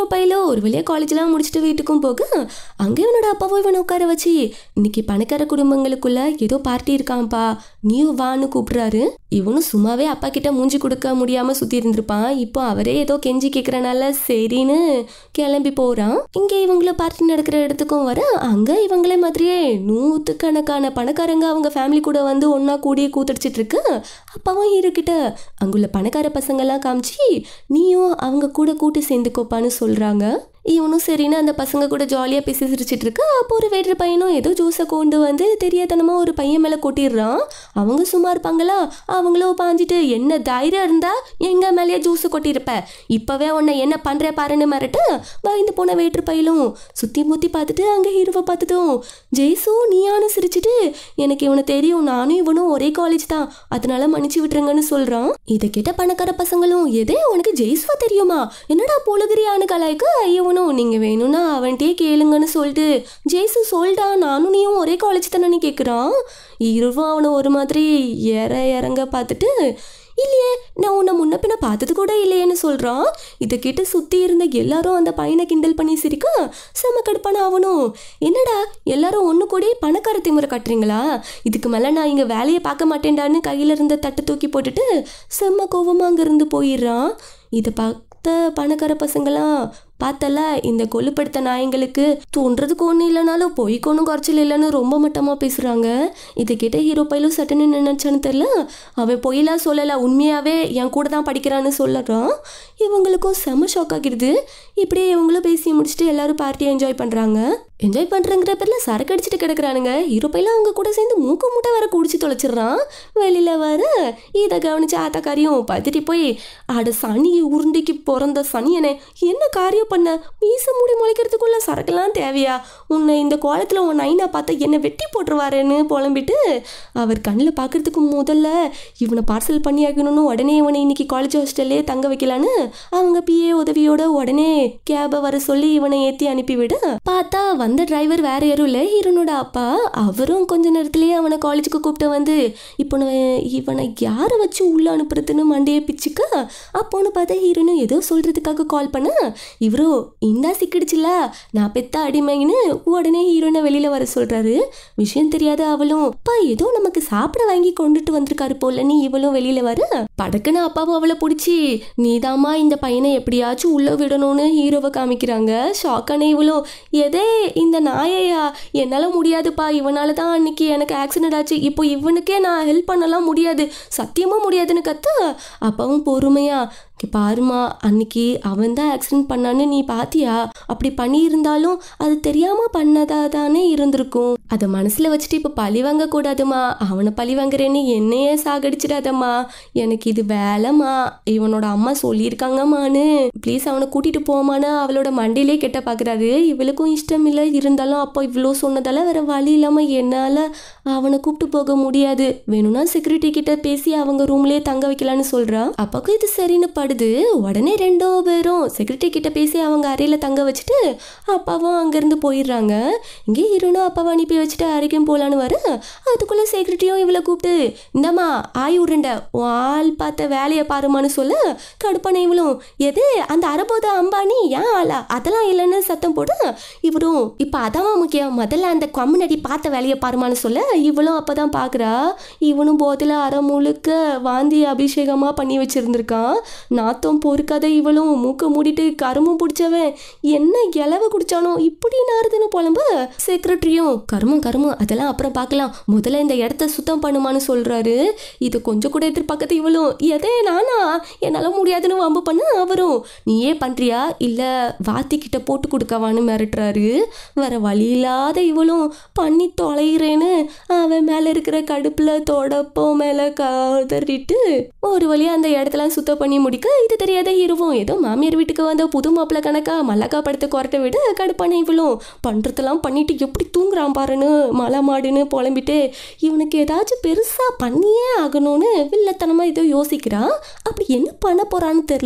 பையில ஒரு வழியா காலேஜ்லாம் முடிச்சுட்டு வீட்டுக்கும் போக அங்கே இவனோட அப்பாவும் இவனை உட்கார வச்சு இன்னைக்கு பணக்கார குடும்பங்களுக்குள்ள ஏதோ பார்ட்டி இருக்கான்ப்பா நீயும் வான்னு கூப்பிடுறாரு இவனும் சும்மாவே அப்பா கிட்ட மூஞ்சி கொடுக்க முடியாம சுத்தி இருந்திருப்பான் இப்போ அவரே ஏதோ கெஞ்சி கேட்கறனால சரின்னு கிளம்பி போறான் இங்க இவங்கள பார்ட்டி நடக்கிற இடத்துக்கும் வர அங்க இவங்களே மாதிரியே நூற்றுக்கணக்கான பணக்காரங்க அவங்க ஃபேமிலி கூட வந்து ஒண்ணா கூடி கூத்தடிச்சிட்டு இருக்கு அப்பாவும் ஹீரோ கிட்ட அங்குள்ள பணக்கார பசங்கெல்லாம் காமிச்சு நீயும் அவங்க கூட கூட்டி சேர்ந்துக்கோப்பான்னு சொல்றாங்க இவனும் சரின்னு அந்த பசங்க கூட ஜாலியாக பேசி சிரிச்சிட்டு இருக்கு அப்போ ஒரு வேற்று பையனும் ஏதோ ஜூஸை கொண்டு வந்து தெரியாதனமா ஒரு பையன் மேலே கொட்டிடுறான் அவங்க சும்மா இருப்பாங்களா அவங்களும் பாஞ்சிட்டு என்ன தைரியம் இருந்தா எங்க மேலேயே ஜூஸ் கொட்டியிருப்ப இப்பவே உன்னை என்ன பண்ற பாருன்னு மிரட்டு பயந்து போன வேற்று பையலும் சுத்தி முத்தி பார்த்துட்டு அங்க ஹீரோவை பார்த்துட்டும் ஜெய்சு நீயானு சிரிச்சிட்டு எனக்கு இவனை தெரியும் நானும் இவனும் ஒரே காலேஜ் தான் அதனால மன்னிச்சு விட்டுருங்கன்னு சொல்றான் இதை கேட்ட பணக்கார பசங்களும் எதே உனக்கு ஜெய்ஸ்வா தெரியுமா என்னடா பொழுகிறியான்னு கலாய்க்க இவனும் நீங்க வேணும்னா அவன்கிட்டயே கேளுங்கன்னு சொல்லிட்டு ஜெய்சு சொல்டா நானும் நீயும் ஒரே காலேஜ் தானே கேட்குறான் இருவன் அவனை ஒரு மாதிரி இற இறங்க பார்த்துட்டு இல்லையே நான் உன்னை முன்ன பின்ன பார்த்தது கூட இல்லையேன்னு சொல்கிறான் இதை கேட்டு சுற்றி இருந்த எல்லாரும் அந்த பையனை கிண்டல் பண்ணி சிரிக்க செம கடுப்பான ஆகணும் என்னடா எல்லாரும் ஒன்று கூட பணக்கார திமுறை காட்டுறீங்களா இதுக்கு மேலே நான் இங்கே வேலையை பார்க்க மாட்டேன்டான்னு கையில் இருந்த தட்டை தூக்கி போட்டுட்டு செம்ம கோவமாக அங்கேருந்து போயிடுறான் இதை பார்த்த பணக்கார பசங்களாம் பார்த்தல இந்த கொல்லுப்படுத்த நாயங்களுக்கு தோன்றதுக்கு ஒன்றும் இல்லைனாலும் பொய்க்கு ஒன்றும் குறைச்சல் இல்லைன்னு ரொம்ப மட்டமாக பேசுகிறாங்க இதை கேட்ட ஹீரோ பையிலும் சட்டுன்னு நினைச்சான்னு தெரில அவன் பொய்லாம் சொல்லலை உண்மையாகவே என் கூட தான் படிக்கிறான்னு சொல்லறான் இவங்களுக்கும் செம ஷாக் ஆகிடுது இப்படியே இவங்களும் பேசி முடிச்சுட்டு எல்லாரும் பார்ட்டியை என்ஜாய் பண்ணுறாங்க என்ஜாய் பண்ணுறங்கிற பேரில் சரக்கு அடிச்சுட்டு கிடக்குறானுங்க ஹீரோ பையில அவங்க கூட சேர்ந்து மூக்கு மூட்டை வர குடிச்சு தொலைச்சிடுறான் வெளியில் வர இதை கவனிச்சு ஆத்தாக்காரியும் பார்த்துட்டு போய் அட சனி உருண்டைக்கு பிறந்த சனியனே என்ன காரியம் பண்ண மீச மூடி முளைக்கிறதுக்குள்ள சரக்குலாம் தேவையா உன்னை இந்த கோலத்தில் உன் நைனா பார்த்தா என்னை வெட்டி போட்டுருவாருன்னு புலம்பிட்டு அவர் கண்ணில் பார்க்கறதுக்கு முதல்ல இவனை பார்சல் பண்ணி ஆக்கணும்னு உடனே இவனை இன்னைக்கு காலேஜ் ஹாஸ்டல்லே தங்க வைக்கலான்னு அவங்க பிஏ உதவியோட உடனே கேபை வர சொல்லி இவனை ஏற்றி அனுப்பிவிட பார்த்தா வந்த டிரைவர் வேற யாரும் இல்லை ஹீரோனோட அப்பா அவரும் கொஞ்ச நேரத்திலேயே அவனை காலேஜுக்கு கூப்பிட்டு வந்து இப்போ நான் இவனை யாரை வச்சு உள்ள அனுப்புறதுன்னு மண்டையை பிச்சுக்க அப்போன்னு பார்த்தா ஹீரோனும் ஏதோ சொல்றதுக்காக கால் பண்ண இவரோ இந்தா சிக்கிடுச்சுல நான் பெத்த அடிமைன்னு உடனே ஹீரோனை வெளியில வர சொல்றாரு விஷயம் தெரியாத அவளும் அப்பா ஏதோ நமக்கு சாப்பிட வாங்கி கொண்டுட்டு வந்திருக்காரு போலன்னு இவளும் வெளியில வர படக்குன்னு அப்பாவும் அவளை பிடிச்சி நீதாம்மா இந்த பையனை எப்படியாச்சும் உள்ள விடணும்னு ஹீரோவை காமிக்கிறாங்க ஷாக்கான இவளும் எதே இந்த நாயையா என்னால் முடியாதுப்பா இவனால தான் அன்னைக்கு எனக்கு ஆக்சிடென்ட் ஆச்சு இப்போ இவனுக்கே நான் ஹெல்ப் பண்ணலாம் முடியாது சத்தியமாக முடியாதுன்னு கத்த அப்பாவும் பொறுமையா "இங்க பாருமா அன்னைக்கு அவன் தான் ஆக்சிடென்ட் பண்ணான்னு நீ பாத்தியா அப்படி பண்ணியிருந்தாலும் அது தெரியாமல் பண்ணதா தானே இருந்திருக்கும் அதை மனசில் வச்சுட்டு இப்போ பழி வாங்க கூடாதுமா அவனை பழி வாங்குறேன்னு என்னையே சாகடிச்சிடாதம்மா எனக்கு இது வேலைம்மா இவனோட அம்மா சொல்லியிருக்காங்கம்மான்னு ப்ளீஸ் அவனை கூட்டிட்டு போமான்னு அவளோட மண்டையிலே கெட்ட பார்க்குறாரு இவளுக்கும் இஷ்டம் இல்லை இருந்தாலும் அப்போ இவ்வளோ சொன்னதால வேற வழி இல்லாமல் என்னால் அவனை கூப்பிட்டு போக முடியாது வேணும்னா செக்யூரிட்டி கிட்ட பேசி அவங்க ரூம்லயே தங்க வைக்கலான்னு சொல்றா அப்பாவுக்கு இது சரின்னு படுது உடனே ரெண்டோ பேரும் செக்யூரிட்டி கிட்ட பேசி அவங்க அறையில தங்க வச்சுட்டு அப்பாவும் அங்கிருந்து போயிடுறாங்க இங்கே ஹீரோனும் அப்பாவை அனுப்பி வச்சுட்டு அறைக்கும் போலான்னு வர அதுக்குள்ள செக்யூரிட்டியும் இவளை கூப்பிட்டு இந்தாம்மா ஆய் உருண்டை உன் ஆள் பார்த்த வேலையை பாருமான்னு சொல்ல கடுப்பான இவளும் எது அந்த அரபோத அம்பானி ஏன் ஆளா அதெல்லாம் இல்லைன்னு சத்தம் போட இவரும் இப்போ அதான் முக்கியம் முதல்ல அந்த கம்முனடி பார்த்த வேலையை பாருமான்னு சொல்ல இவளும் அப்பதான் பார்க்குறா இவனும் போதில் அரை முழுக்க வாந்தி அபிஷேகமாக பண்ணி வச்சிருந்திருக்கான் நாத்தம் பொறுக்காத இவளும் மூக்க மூடிட்டு கருமும் பிடிச்சவன் என்ன இலவ குடிச்சானோ இப்படி நாறுதுன்னு புலம்ப செக்ரட்டரியும் கருமம் கருமம் அதெல்லாம் அப்புறம் பார்க்கலாம் முதல்ல இந்த இடத்த சுத்தம் பண்ணுமான்னு சொல்றாரு இது கொஞ்சம் கூட எதிர்பார்க்கறது இவளும் எதே நானா என்னால் முடியாதுன்னு வம்பு பண்ண அவரும் நீயே பண்றியா இல்லை வாத்தி கிட்ட போட்டு கொடுக்கவான்னு மிரட்டுறாரு வேற வழி இல்லாத இவளும் பண்ணி தொலைகிறேன்னு அவன் மேலே இருக்கிற கடுப்பில் தொடப்போ மேலே கதறிட்டு ஒரு வழியாக அந்த இடத்தெல்லாம் சுத்தம் பண்ணி முடிக்க இது தெரியாத ஹீரோவும் ஏதோ மாமியார் வீட்டுக்கு வந்த புது மாப்பிள்ளை கணக்கா மல்லக்கா படத்தை குறட்ட விட கடுப்பான இவளும் பண்ணுறதெல்லாம் பண்ணிட்டு எப்படி தூங்குறான் பாருன்னு மலை மாடுன்னு புலம்பிட்டு இவனுக்கு ஏதாச்சும் பெருசாக பண்ணியே ஆகணும்னு வில்லத்தனமாக ஏதோ யோசிக்கிறான் அப்படி என்ன பண்ண போறான்னு தெரில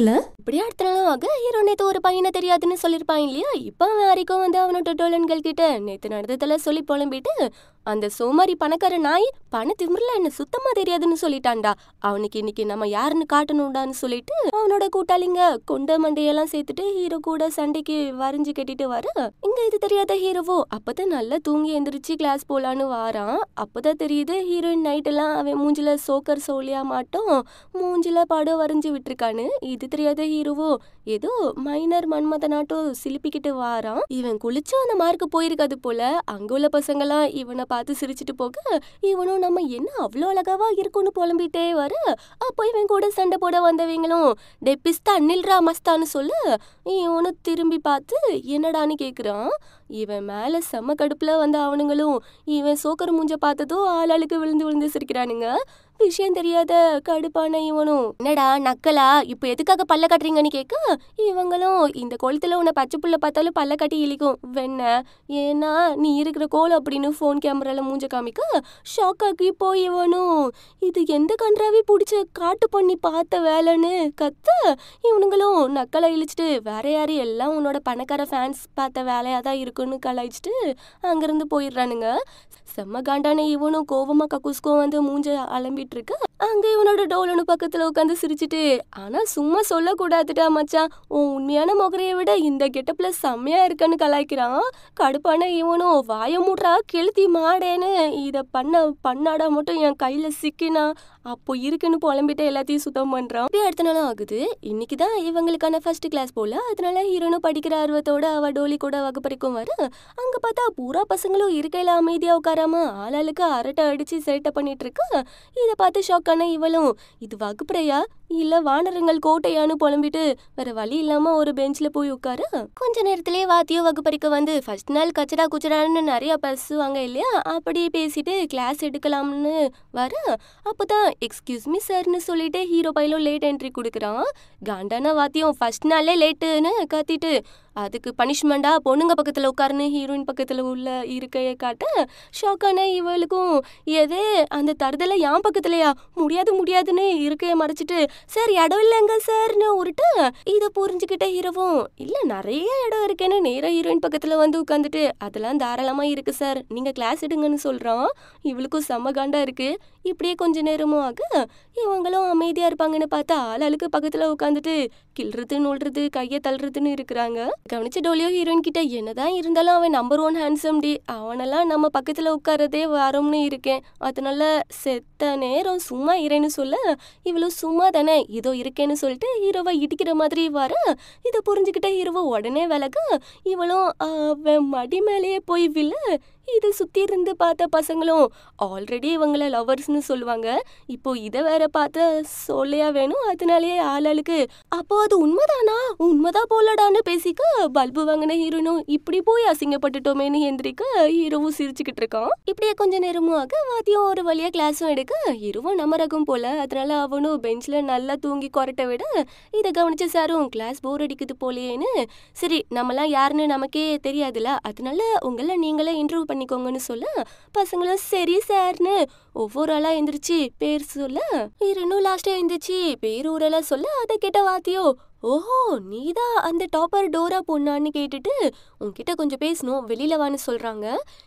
இப்படியே அடுத்த நாளாக ஹீரோ நேத்து ஒரு பையனை தெரியாதுன்னு சொல்லியிருப்பான் இல்லையா இப்போ அவன் வரைக்கும் வந்து அவனோட டோலன்கள் கிட்ட நேத்து நடந்ததுல சொல்லி புலம்பிட்டு அந்த சோமாரி பணக்கார நாய் பண திமிரில் என்ன சுத்தமா தெரியாதுன்னு சொல்லிட்டான்டா அவனுக்கு இன்னைக்கு நம்ம யாருன்னு காட்டணும்டான்னு சொல்லிட்டு அவனோட கூட்டாளிங்க கொண்ட மண்டையெல்லாம் சேர்த்துட்டு ஹீரோ கூட சண்டைக்கு வரைஞ்சு கட்டிட்டு வர இங்க இது தெரியாத ஹீரோவோ அப்பதான் நல்லா தூங்கி எந்திரிச்சு கிளாஸ் போலான்னு வாரான் அப்பதான் தெரியுது ஹீரோயின் நைட் எல்லாம் அவன் மூஞ்சில சோக்கர் சோழியா மாட்டோம் மூஞ்சில படம் வரைஞ்சு விட்டுருக்கான்னு இது தெரியாத ஹீரோவோ ஏதோ மைனர் மன்மத நாட்டம் சிலிப்பிக்கிட்டு வாரான் இவன் குளிச்சு அந்த மார்க்கு போயிருக்காது போல அங்க உள்ள பசங்கெல்லாம் இவனை பார்த்து சிரிச்சிட்டு போக இவனும் நம்ம என்ன அவ்வளோ அழகாவா இருக்கும்னு புலம்பிட்டே வர அப்போ இவன் கூட சண்டை போட வந்தவங்களும் டே பிஸ்தா நில்றா மஸ்தான்னு சொல்ல இவனும் திரும்பி பார்த்து என்னடான்னு கேக்குறான் இவன் மேல செம்ம கடுப்புல வந்த அவனுங்களும் இவன் சோக்கர் மூஞ்ச பார்த்ததும் ஆளாளுக்கு விழுந்து விழுந்து சிரிக்கிறானுங்க விஷயம் தெரியாத கடுப்பான இவனும் என்னடா நக்கலா இப்போ எதுக்காக பல்ல கட்டுறீங்கன்னு கேட்க இவங்களும் இந்த குளத்துல உன்னை பச்சை புள்ள பார்த்தாலும் பல்ல கட்டி இழிக்கும் வெண்ண ஏன்னா நீ இருக்கிற கோலம் அப்படின்னு ஃபோன் கேமரால மூஞ்ச காமிக்க ஷாக் ஆகி போய் இவனும் இது எந்த கன்றாவே பிடிச்ச காட்டு பண்ணி பார்த்த வேலைன்னு கத்த இவனுங்களும் நக்கலை இழிச்சிட்டு வேற யாரு எல்லாம் உன்னோட பணக்கார ஃபேன்ஸ் பார்த்த வேலையா தான் இருக்குன்னு கலாய்ச்சிட்டு அங்கிருந்து போயிடுறானுங்க செம்ம காண்டான இவனும் கோவமா கக்கூஸ்கும் வந்து மூஞ்ச அலம்பிட்டு இருக்க அங்க இவனோட டோலனு பக்கத்துல உட்காந்து சிரிச்சிட்டு ஆனா சும்மா சொல்லக்கூடாதுடா மச்சான் உன் உண்மையான முகரைய விட இந்த கெட்டப்ல செம்மையா இருக்கன்னு கலாய்க்கிறான் கடுப்பான இவனும் வாய மூட்றா கெளுத்தி மாடேன்னு இத பண்ண பண்ணாடா மட்டும் என் கையில சிக்கினா அப்போ இருக்குன்னு புலம்பிட்டு எல்லாத்தையும் சுத்தம் பண்றான் அப்படியே அடுத்த நாளும் ஆகுது இன்னைக்கு தான் இவங்களுக்கான ஃபர்ஸ்ட் கிளாஸ் போல அதனால ஹீரோனும் படிக்கிற ஆர்வத்தோட அவ டோலி கூட வகுப்பறைக்கும் வர அங்க பார்த்தா பூரா பசங்களும் இருக்கையில அமைதியா உட்காராம ஆளாளுக்கு அரட்டை அடிச்சு சேட்டை பண்ணிட்டு இருக்கா இத பார்த்து ஷாக் ஆன இவளும் இது வகுப்பறையா இல்ல வானரங்கள் கோட்டையான்னு புலம்பிட்டு வேற வழி இல்லாம ஒரு பெஞ்ச்ல போய் உட்கார கொஞ்ச நேரத்திலேயே வாத்தியோ வகுப்பறைக்கு வந்து ஃபர்ஸ்ட் நாள் கச்சடா குச்சடான்னு நிறைய பேசுவாங்க இல்லையா அப்படி பேசிட்டு கிளாஸ் எடுக்கலாம்னு வர அப்பதான் எக்ஸ்கியூஸ் மீ சார்னு சொல்லிட்டு ஹீரோ பையிலும் லேட் என்ட்ரி கொடுக்குறான் காண்டான வாத்தியம் ஃபர்ஸ்ட் நாளே லேட்டுன்னு கத்திட்டு அதுக்கு பனிஷ்மெண்டா பொண்ணுங்க பக்கத்துல உட்காருன்னு ஹீரோயின் பக்கத்துல உள்ள இருக்கைய காட்ட ஷாக்கான இவளுக்கும் எதே அந்த தருதல என் பக்கத்துலயா முடியாது முடியாதுன்னு இருக்கைய மறைச்சிட்டு சார் இடம் இல்லைங்க சார்னு உருட்டு இதை புரிஞ்சுக்கிட்ட ஹீரோவும் இல்ல நிறைய இடம் இருக்கேன்னு நேரா ஹீரோயின் பக்கத்துல வந்து உட்காந்துட்டு அதெல்லாம் தாராளமா இருக்கு சார் நீங்க கிளாஸ் எடுங்கன்னு சொல்றான் இவளுக்கும் செம்ம காண்டா இருக்கு இப்படியே கொஞ்ச நேரமும் ஆக இவங்களும் அமைதியா இருப்பாங்கன்னு பார்த்தா ஆளாளுக்கு பக்கத்துல உட்காந்துட்டு கிள்றது நுள்றது கையை தள்ளுறதுன்னு இருக்கிறாங்க கவனிச்ச டோலியோ ஹீரோயின் கிட்ட என்னதான் இருந்தாலும் அவன் நம்பர் ஒன் ஹேண்ட்ஸம் டி அவனெல்லாம் நம்ம பக்கத்துல உட்காரதே வரோம்னு இருக்கேன் அதனால செத்த நேரம் சும்மா இரேன்னு சொல்ல இவளும் சும்மா தானே இதோ இருக்கேன்னு சொல்லிட்டு ஹீரோவை இடிக்கிற மாதிரி வர இதை புரிஞ்சுக்கிட்ட ஹீரோவை உடனே விலக இவளும் அவன் மடி மேலேயே போய் விழ இதை சுத்தி இருந்து பார்த்த பசங்களும் ஆல்ரெடி இவங்கள லவர்ஸ்னு சொல்லுவாங்க இப்போ இதை வேற பார்த்த சொல்லையா வேணும் அதனாலேயே ஆளாளுக்கு அப்போ அது உண்மைதானா உண்மைதான் போலடான்னு பேசிக்க பல்பு வாங்கின ஹீரோனும் இப்படி போய் அசிங்கப்பட்டுட்டோமேன்னு எந்திரிக்க ஹீரோவும் சிரிச்சுக்கிட்டு இருக்கான் இப்படியே கொஞ்ச நேரமும் ஆக வாத்தியம் ஒரு வழியா கிளாஸும் எடுக்க ஹீரோவும் நம்ம ரகம் போல அதனால அவனும் பெஞ்ச்ல நல்லா தூங்கி கொரட்டை விட இதை கவனிச்ச சாரும் கிளாஸ் போர் அடிக்குது போலேன்னு சரி நம்மலாம் யாருன்னு நமக்கே தெரியாதுல அதனால உங்களை நீங்களே இன்டர்வியூ பண்ணிக்கோங்கன்னு சொல்ல பசங்களும் சரி சார்னு ஒவ்வொரு ஆளா எந்திரிச்சு பேர் சொல்ல இரண்டும் லாஸ்டா எந்திரிச்சு பேர் ஊரெல்லாம் சொல்ல அதை கேட்ட வாத்தியோ ஓஹோ நீதான் அந்த டாப்பர் டோரா பொண்ணான்னு கேட்டுட்டு உன்கிட்ட கொஞ்சம் பேசணும் வெளியில வான்னு சொல்றாங்க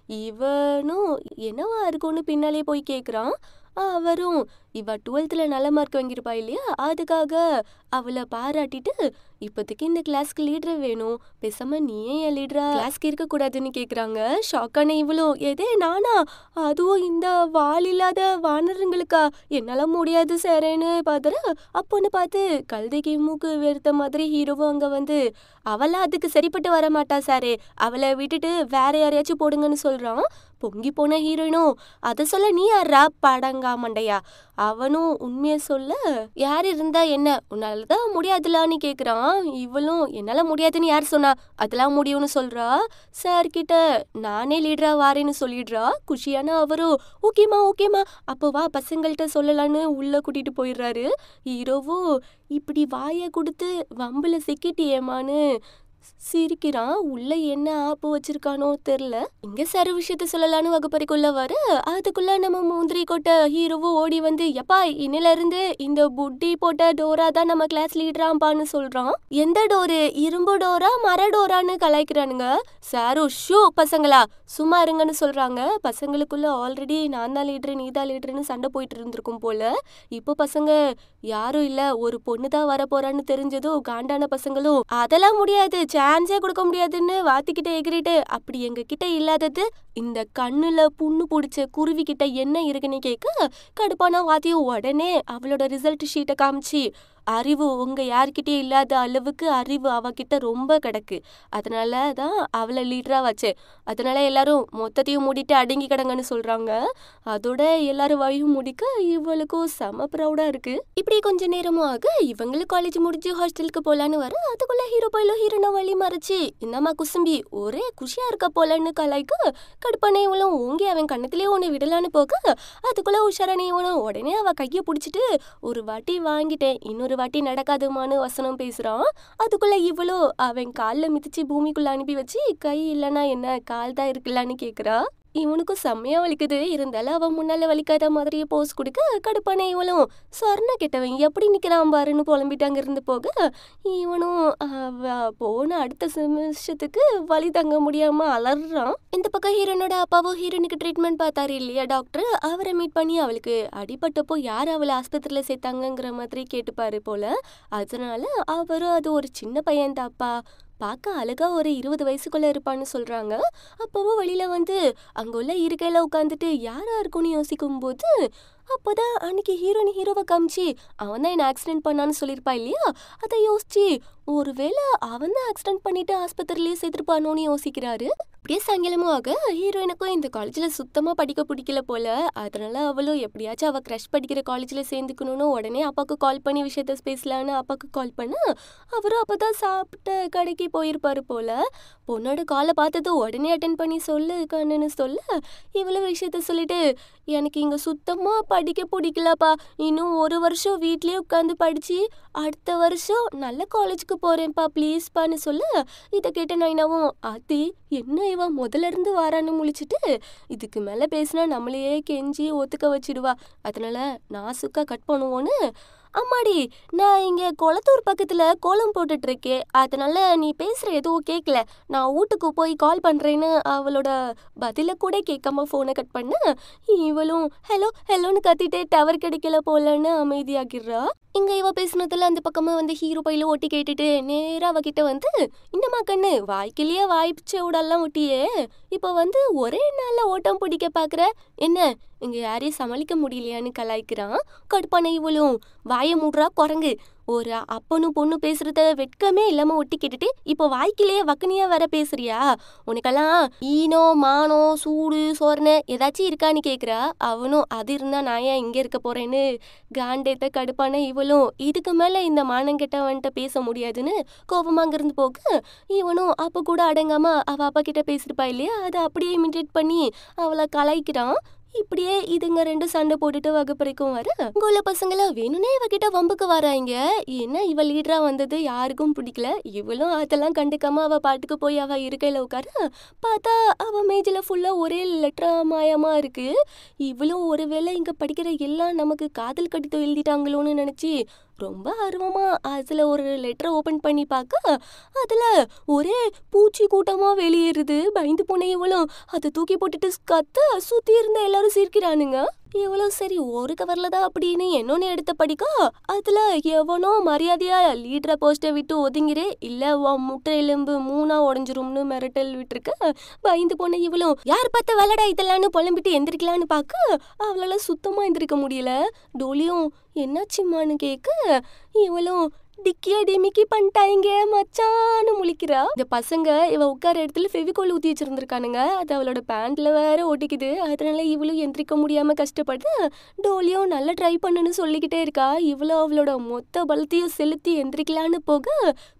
இவனும் என்னவா இருக்கும்னு பின்னாலே போய் கேக்குறான் அவரும் இவ டுவெல்த்தில் நல்ல மார்க் வாங்கியிருப்பா இல்லையா அதுக்காக அவளை பாராட்டிட்டு இப்போதைக்கு இந்த கிளாஸ்க்கு லீடர் வேணும் பேசாம நீயே என் லீடரா கிளாஸ்க்கு இருக்கக்கூடாதுன்னு கேட்குறாங்க ஷாக்கான இவளும் எதே நானா அதுவும் இந்த வால் இல்லாத வானருங்களுக்கா என்னால முடியாது சாரேன்னு பார்த்துற அப்போன்னு பார்த்து கழுதைக்கு மூக்கு வெறுத்த மாதிரி ஹீரோவும் அங்கே வந்து அவளா அதுக்கு சரிப்பட்டு வர மாட்டா சாரே அவளை விட்டுட்டு வேற யாரையாச்சும் போடுங்கன்னு சொல்றான் பொங்கி போன ஹீரோயினும் அதை சொல்ல நீ யாரா படங்கா மண்டையா அவனும் உண்மையை சொல்ல யார் இருந்தா என்ன உன்னால தான் முடியாதுலான்னு கேக்குறான் இவளும் என்னால முடியாதுன்னு யார் சொன்னா அதெல்லாம் முடியும்னு சொல்றா சார் கிட்ட நானே லீடரா வாரேன்னு சொல்லிடுறா குஷியான அவரும் ஓகேமா ஓகேமா அப்போ வா பசங்கள்கிட்ட சொல்லலான்னு உள்ள கூட்டிட்டு போயிடுறாரு ஹீரோவும் இப்படி வாயை கொடுத்து வம்புல சிக்கிட்டியேமான்னு சிரிக்கிறான் உள்ள என்ன ஆப்பு வச்சிருக்கானோ தெரியல இங்க சரு விஷயத்த சொல்லலான்னு வகுப்பறைக்குள்ள வர அதுக்குள்ள நம்ம முந்திரி கொட்ட ஹீரோவும் ஓடி வந்து எப்பா இன்னில இருந்து இந்த புட்டி போட்ட டோரா தான் நம்ம கிளாஸ் லீடராம்பான்னு சொல்றான் எந்த டோரு இரும்பு டோரா மர டோரான்னு கலாய்க்கிறானுங்க சாரு ஷூ பசங்களா சும்மா இருங்கன்னு சொல்றாங்க பசங்களுக்குள்ள ஆல்ரெடி நான் தான் லீடரு நீ தான் லீடர்னு சண்டை போயிட்டு இருந்திருக்கும் போல இப்போ பசங்க யாரும் இல்ல ஒரு பொண்ணு தான் வர போறான்னு தெரிஞ்சதும் காண்டான பசங்களும் அதெல்லாம் முடியாது சான்ஸே கொடுக்க முடியாதுன்னு வாத்திக்கிட்ட எகிரிட்டு அப்படி எங்க கிட்ட இல்லாதது இந்த கண்ணுல புண்ணு பிடிச்ச குருவி கிட்ட என்ன இருக்குன்னு கேட்க கடுப்பான வாத்தியும் உடனே அவளோட ரிசல்ட் ஷீட்டை காமிச்சு அறிவு உங்க யார்கிட்டயும் இல்லாத அளவுக்கு அறிவு அவகிட்ட ரொம்ப கிடக்கு அதனால தான் அவளை லீடரா வச்சேன் அதனால எல்லாரும் மொத்தத்தையும் மூடிட்டு அடங்கி கிடங்கன்னு சொல்றாங்க அதோட எல்லாரும் வாயும் முடிக்க இவளுக்கும் செம ப்ரௌடா இருக்கு இப்படி கொஞ்ச நேரமும் ஆக இவங்களும் காலேஜ் முடிஞ்சு ஹாஸ்டலுக்கு போலான்னு வர அதுக்குள்ள ஹீரோ போயில ஹீரோனை வழி மறைச்சு என்னம்மா குசும்பி ஒரே குஷியா இருக்க போலன்னு கலாய்க்க கடுப்பானே இவளும் ஓங்கி அவன் கண்ணத்திலே ஒன்று விடலான்னு போக அதுக்குள்ள உஷாரானே இவனும் உடனே அவ கையை பிடிச்சிட்டு ஒரு வாட்டி வாங்கிட்டேன் இன்னொரு வாட்டி நடக்காதுமான்னு வசனம் பேசுறான் அதுக்குள்ள இவளோ அவன் காலில் மிதிச்சு பூமிக்குள்ள அனுப்பி வச்சு கை இல்லைன்னா என்ன கால் தான் இருக்குல்லான்னு கேக்குறா இவனுக்கும் செம்மையா வலிக்குது இருந்தாலும் அவன் முன்னால வலிக்காத மாதிரியே போஸ் கொடுக்க கடுப்பான இவளும் சொர்ண கெட்டவன் எப்படி நிக்கிறான் பாருன்னு புலம்பிட்டாங்க இருந்து போக இவனும் அவ போன அடுத்த நிமிஷத்துக்கு வலி தங்க முடியாம அலறான் இந்த பக்கம் ஹீரோனோட அப்பாவும் ஹீரோனுக்கு ட்ரீட்மெண்ட் பார்த்தாரு இல்லையா டாக்டர் அவரை மீட் பண்ணி அவளுக்கு அடிபட்டப்போ யார் அவளை ஆஸ்பத்திரியில சேர்த்தாங்கங்கிற மாதிரி கேட்டுப்பாரு போல அதனால அவரும் அது ஒரு சின்ன பையன் தாப்பா பார்க்க அழகா ஒரு இருபது வயசுக்குள்ள இருப்பான்னு சொல்றாங்க அப்பவும் வெளியில வந்து அங்க உள்ள இருக்கையில உட்காந்துட்டு யாரா இருக்கும்னு யோசிக்கும் போது அப்போதான் அன்னைக்கு ஹீரோனி ஹீரோவை காமிச்சு அவன் தான் என்ன ஆக்சிடென்ட் பண்ணான்னு சொல்லியிருப்பா இல்லையா அதை யோசிச்சு ஒருவேளை அவன் தான் ஆக்சிடென்ட் பண்ணிட்டு ஆஸ்பத்திரிலேயே சேர்த்துருப்பானோன்னு யோசிக்கிறாரு அப்படியே சாயங்காலமும் ஆக ஹீரோயினுக்கும் இந்த காலேஜில் சுத்தமாக படிக்க பிடிக்கல போல அதனால அவளும் எப்படியாச்சும் அவள் க்ரஷ் படிக்கிற காலேஜில் சேர்ந்துக்கணும்னு உடனே அப்பாவுக்கு கால் பண்ணி விஷயத்த பேசலான்னு அப்பாவுக்கு கால் பண்ண அவரும் அப்போ தான் சாப்பிட்ட கடைக்கு போயிருப்பாரு போல பொண்ணோட காலை பார்த்தது உடனே அட்டன் பண்ணி சொல்லு கண்ணுன்னு சொல்ல இவ்வளோ விஷயத்த சொல்லிட்டு எனக்கு இங்கே சுத்தமாக படிக்க பிடிக்கலப்பா இன்னும் ஒரு வருஷம் வீட்லயே உட்காந்து படிச்சு அடுத்த வருஷம் நல்ல காலேஜுக்கு போறேன்ப்பா ப்ளீஸ்ப்பான்னு சொல்ல இதை கேட்ட நைனாவும் ஆத்தி என்ன இவன் முதல்ல இருந்து வாரான்னு முழிச்சிட்டு இதுக்கு மேலே பேசினா நம்மளையே கெஞ்சி ஒத்துக்க வச்சிடுவா அதனால நாசுக்கா கட் பண்ணுவோன்னு அம்மாடி நான் இங்கே குளத்தூர் பக்கத்தில் கோலம் போட்டுட்டு இருக்கேன் அதனால நீ பேசுகிற எதுவும் கேட்கல நான் வீட்டுக்கு போய் கால் பண்ணுறேன்னு அவளோட பதிலை கூட கேட்காம ஃபோனை கட் பண்ண இவளும் ஹலோ ஹலோன்னு கத்திட்டே டவர் கிடைக்கல போலன்னு அமைதியாகிடுறா இங்க இவ பேசுனதுல அந்த பக்கமா வந்து ஹீரோ பையில ஒட்டி கேட்டுட்டு நேரா அவகிட்ட வந்து என்னம்மா கண்ணு வாய்க்கிலேயே வாய்ப்பிச்ச விடலாம் ஒட்டியே இப்போ வந்து ஒரே நாள்ல ஓட்டம் பிடிக்க பாக்குற என்ன இங்க யாரையும் சமாளிக்க முடியலையான்னு கலாய்க்கிறான் கடுப்பான இவளும் வாயை மூடுறா குரங்கு ஒரு அப்பனும் பொண்ணு பேசுறத வெட்கமே இல்லாம ஒட்டி கேட்டுட்டு இப்போ வாய்க்கிலேயே வக்கனியா வர பேசுறியா உனக்கெல்லாம் ஈனோ மானோ சூடு சோர்னு ஏதாச்சும் இருக்கான்னு கேக்குறா அவனும் அது இருந்தா நான் ஏன் இங்க இருக்க போறேன்னு காண்டேத்த கடுப்பான இவளும் இதுக்கு மேல இந்த மானங்கெட்டவன்ட்ட பேச முடியாதுன்னு கோபமா அங்கிருந்து போக இவனும் அப்ப கூட அடங்காம அவ அப்பா கிட்ட பேசிருப்பா இல்லையா அதை அப்படியே இமிட்டேட் பண்ணி அவளை கலாய்க்கிறான் இப்படியே இதுங்க ரெண்டும் சண்டை போட்டுட்டு வகுப்பறைக்கும் வர இங்க உள்ள பசங்களாம் வேணும்னே இவகிட்ட வம்புக்கு வராங்க என்ன இவ லீடரா வந்தது யாருக்கும் பிடிக்கல இவளும் அதெல்லாம் கண்டுக்காம அவ பாட்டுக்கு போய் அவ இருக்கையில உட்கார பார்த்தா அவ மேஜில ஃபுல்லா ஒரே லெட்டரா மாயமா இருக்கு இவளும் ஒருவேளை இங்க படிக்கிற எல்லாம் நமக்கு காதல் கடிதம் எழுதிட்டாங்களோன்னு நினைச்சு ரொம்ப ஆர்வமா அதுல ஒரு லெட்டரை ஓபன் பண்ணி பார்க்க அதுல ஒரே பூச்சி கூட்டமா வெளியேறுது பயந்து போன இவளும் அதை தூக்கி போட்டுட்டு கத்த சுத்தி இருந்த எல்லாரும் சிரிக்கிறானுங்க இவ்வளவு சரி ஒரு கவர்ல தான் அப்படின்னு என்னொன்னு எடுத்து படிக்க அதுல எவனோ மரியாதையா லீடரை போஸ்டை விட்டு ஒதுங்கிரு இல்ல உன் முட்டை எலும்பு மூணா உடஞ்சிரும்னு மிரட்டல் விட்டுருக்க பயந்து போன இவளும் யார் பார்த்த விளையாடா இதெல்லாம்னு புலம்பிட்டு எந்திரிக்கலான்னு பார்க்க அவளால சுத்தமா எந்திரிக்க முடியல டோலியும் என்னாச்சுமான்னு கேட்க இவளும் டிக்கியா டிமிக்கி பண்ணிட்டாங்க மச்சான்னு முழிக்கிறா இந்த பசங்க இவ உட்கார இடத்துல ஃபெவிகோல் ஊத்தி வச்சிருந்திருக்கானுங்க அது அவளோட பேண்ட்ல வேற ஒட்டிக்குது அதனால இவளும் எந்திரிக்க முடியாம கஷ்டப்பட்டு டோலியும் நல்லா ட்ரை பண்ணுன்னு சொல்லிக்கிட்டே இருக்கா இவளும் அவளோட மொத்த பலத்தையும் செலுத்தி எந்திரிக்கலான்னு போக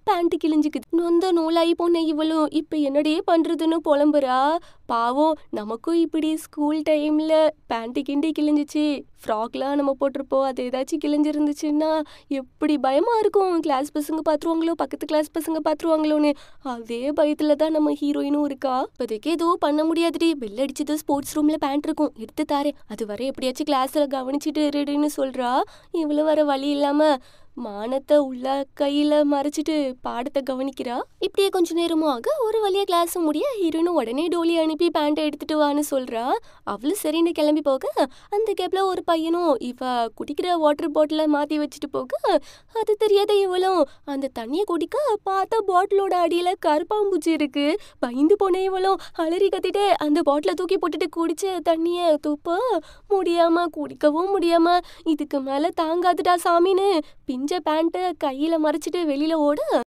பேண்ட் கிழிஞ்சுக்குது நொந்த நூலாகி போன இவளும் இப்ப என்னடியே பண்றதுன்னு புலம்புறா பாவம் நமக்கும் இப்படி ஸ்கூல் டைம்ல பேண்ட் கிண்டி கிழிஞ்சிச்சு ஃப்ராக்லாம் நம்ம போட்டிருப்போம் அது ஏதாச்சும் கிழிஞ்சிருந்துச்சுன்னா எப்படி பயமா இருக்கும் கிளாஸ் பசங்க பார்த்துருவாங்களோ பக்கத்து கிளாஸ் பசங்க பார்த்துருவாங்களோன்னு அதே பயத்துல தான் நம்ம ஹீரோயினும் இருக்கா இப்போதைக்கு எதுவும் பண்ண முடியாதுடி பெல் அடிச்சது ஸ்போர்ட்ஸ் ரூம்ல பேண்ட் இருக்கும் எடுத்து தாரேன் அது வரை எப்படியாச்சும் கிளாஸ்ல கவனிச்சிட்டு இருடுன்னு சொல்றா இவ்வளவு வர வழி இல்லாம மானத்தை உள்ள கையில மறைச்சிட்டு பாடத்தை கவனிக்கிறா இப்படியே கொஞ்ச நேரமும் ஆக ஒரு வழியா கிளாஸ் முடிய ஹீரோயினும் உடனே டோலி அனுப்பி பேண்ட்டை எடுத்துட்டு வான்னு சொல்றா அவளும் சரின்னு கிளம்பி போக அந்த கேப்ல ஒரு பையனும் இவ குடிக்கிற வாட்டர் பாட்டில மாத்தி வச்சுட்டு போக அது தெரியாத இவளும் அந்த தண்ணியை குடிக்க பார்த்தா பாட்டிலோட அடியில கருப்பாம்பூச்சி இருக்கு பயந்து போன இவளும் அலறி கத்திட்டு அந்த பாட்டில தூக்கி போட்டுட்டு குடிச்ச தண்ணிய துப்ப முடியாம குடிக்கவும் முடியாம இதுக்கு மேல தாங்காதுடா சாமின்னு பிஞ்ச பேண்ட்டை கையில மறைச்சிட்டு வெளியில ஓட